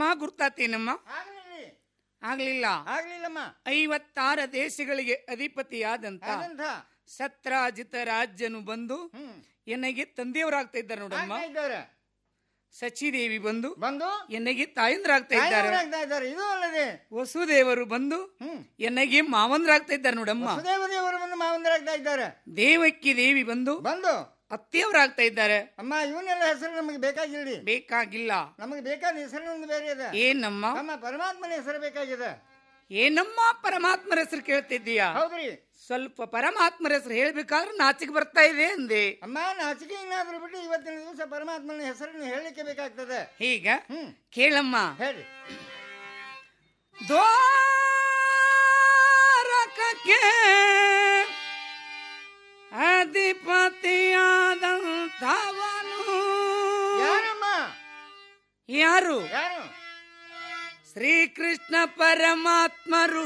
ಅಮ್ಮ ಗುರ್ತಾತೇನಮ್ಮ ಆಗ್ಲಿಲ್ಲ ಆಗ್ಲಿಲ್ಲ ಆಗ್ಲಿಲ್ಲಮ್ಮ ಐವತ್ತಾರ ದೇಶಗಳಿಗೆ ಅಧಿಪತಿಯಾದಂತ ಅದಂತ ಸತ್ರಾಜಿತ ರಾಜ್ಯನು ಬಂದು ಹ್ಮ್ ಎನಗೆ ತಂದೆಯವರಾಗ್ತಾ ಇದ್ದಾರೆ ನೋಡಮ್ಮ ಆಗ್ತಾ ಇದ್ದಾರೆ ಸಚಿದೇವಿ ಬಂದು ಬಂದು ಎನಗೆ ತಾಯಂದ್ರಾಗ್ತಾ ಇದ್ದಾರೆ ತಾಯಿಯವರಾಗ್ತಾ ಇದ್ದಾರೆ ಇದು ಅಲ್ಲದೆ ವಸುದೇವರು ಬಂದು ಹ್ಮ್ ಎನಗೆ ಮಾವಂದ್ರಾಗ್ತಾ ಇದ್ದಾರೆ ನೋಡಮ್ಮ ವಸುದೇವ ದೇವರು ಬಂದು ಮಾವಂದರಾಗ್ತಾ ಇದ್ದಾರೆ ದೇವಕ್ಕಿ ದೇವಿ ಬಂದು ಬಂದು ಅತ್ತೆಯವರಾಗ್ತಾ ಇದ್ದಾರೆ ಅಮ್ಮ ಇವನ್ನೆಲ್ಲ ಹೆಸರು ನಮಗೆ ಬೇಕಾಗಿಲ್ರಿ ಬೇಕಾಗಿಲ್ಲ ನಮಗೆ ಬೇಕಾದ ಹೆಸರು ಒಂದು ಬೇರೆ ಇದೆ ಏನಮ್ಮ ನಮ್ಮ ಪರಮಾತ್ಮನ ಹೆಸರು ಬೇಕಾಗಿದೆ ಏನಮ್ಮ ಪರಮಾತ್ಮರ ಹೆಸರು ಕೇಳ್ತಿದ್ದೀಯಾ ಹೌದ್ರಿ ಸ್ವಲ್ಪ ಪರಮಾತ್ಮರ ಹೆಸರು ಹೇಳ್ಬೇಕಾದ್ರೆ ನಾಚಿಕೆ ಬರ್ತಾ ಇದೆ ಅಂದೆ ಅಮ್ಮ ನಾಚಿಕೆ ಇನ್ನಾದ್ರೂ ಬಿಟ್ಟು ಇವತ್ತಿನ ದಿವಸ ಪರಮಾತ್ಮನ ಹೆಸರನ್ನು ಹೇಳಲಿಕ್ಕೆ ಬೇಕಾಗ್ತದೆ ಹೀಗ ಹ್ಮ್ ಕೇಳಮ್ಮ ಹೇಳಿ ದ್ವಾರಕಕ್ಕೆ ಅಧಿಪತಿಯಾದಂಥವನು ಯಾರಮ್ಮ ಯಾರು ಯಾರು ಶ್ರೀಕೃಷ್ಣ ಪರಮಾತ್ಮರು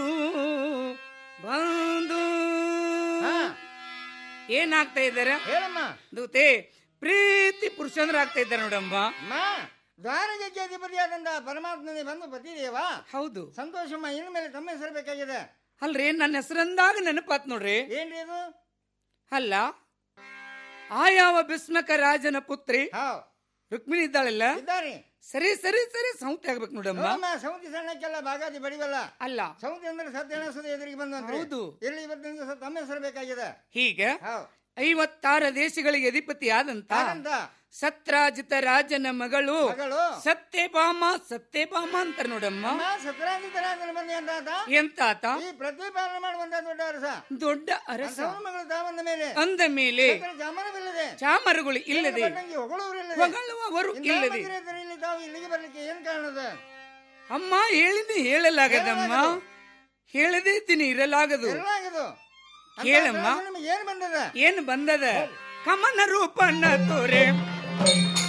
ಬಂದು ಹಾ ಏನಾಗ್ತಾ ಇದ್ದಾರೆ ಹೇಳಮ್ಮ ದೂತೆ ಪ್ರೀತಿ ಪುರುಷಂದ್ರಾಗ್ತಾ ಇದ್ದಾರೆ ನೋಡಮ್ಮ ಅಮ್ಮ ದ್ವಾರಕಕ್ಕೆ ಅಧಿಪತಿಯಾದಂತ ಪರಮಾತ್ಮನೇ ಬಂದು ಪತಿದೇವ ಹೌದು ಸಂತೋಷಮ್ಮ ಇನ್ನು ಮೇಲೆ ತಮ್ಮ ಹೆಸರು ಬೇಕಾಗಿದೆ ಅಲ್ರಿ ನನ್ನ ಹೆಸರಂದಾಗ ನೆನಪಾತ್ ನೋಡ್ರಿ ಏನ್ರಿ ಇದು ಅಲ್ಲ ಆ ಯಾವ ಭೀಷ್ಮಕ ರಾಜನ ಪುತ್ರಿ ಹಾವ್ ರುಕ್ಮಿಣಿ ಇದ್ದಾಳಲ್ಲ ಇದ್ದಾರೆ ಸರಿ ಸರಿ ಸರಿ ಸೌಂತಿ ಆಗ್ಬೇಕು ನೋಡಮ್ಮ ಅಮ್ಮ ಸೌತಿ ಸಣ್ಣಕ್ಕೆಲ್ಲ ಬಾಗಾದಿ ಬಡಿವಲ್ಲ ಅಲ್ಲ ಸೌತಿ ಅಂದ್ರೆ ಸತ್ಯನಸುದ ಎದುರಿಗೆ ಬಂದು ಹೌದು. ಇಲ್ಲಿ ಇವತ್ತಿನ ದಿವಸ ತಮ್ಮ ಹೆಸರು ಬೇಕಾಗಿದೆ ಹೀಗೆ ಹಾವ್ ಐವತ್ತಾರ ದೇಶಗಳಿಗೆ ಅಧಿಪತಿ ಆದಂತ ಹಾಗಂತ ಸತ್ರಾಜಿತ ರಾಜನ ಮಗಳು ಮಗಳು ಸತ್ಯಭಾಮ ಸತ್ಯಭಾಮ ಅಂತಾರ ನೋಡಮ್ಮ ಅಮ್ಮ ಸತ್ರಾಜಿತರಾಜನ ಬಂದಿ ಅಂತ ಆತ ಎಂತಾತ ಈ ಪ್ರತಿಪಾಲನೆ ಮಾಡುವಂತ ದೊಡ್ಡ ಅರಸ ದೊಡ್ಡ ಅರಸ ಸೌರ ಮಗಳು ತಾವಂದ ಮೇಲೆ ಅಂದ ಮೇಲೆ ಸಕಲ ಜಾಮನವಿಲ್ಲದೆ ಚಾಮರಗಳು ಇಲ್ಲದೆ ಬಟ್ಟಂಗಿ ಹೊಗಳೂರಿಲ್ಲದೆ ಹೊಗಳುವವರು ಇಂಥ ಇಲ್ಲದೆ ಮಂದಿರದಲ್ಲಿ ಇಲ್ಲಿ ತಾವು ಇಲ್ಲಿಗೆ ಬರ್ಲಿಕ್ಕೆ ಏನ್ ಕಾರಣದ ಅಮ್ಮ ಹೇಳಿದ್ದು ಹೇಳಲಾಗದಮ್ಮ ಹೇಳದೇ ಇದ್ದೀನಿ ಇರಲಾಗದು ಎಲ್ಲಾಗದು ಕೇಳಮ್ಮ. ನಿಮಗೆ ಏನ್ ಬಂದದ ಏನು ಬಂದದ ಕಮನ ರೂಪನ್ನ ತೋರೆ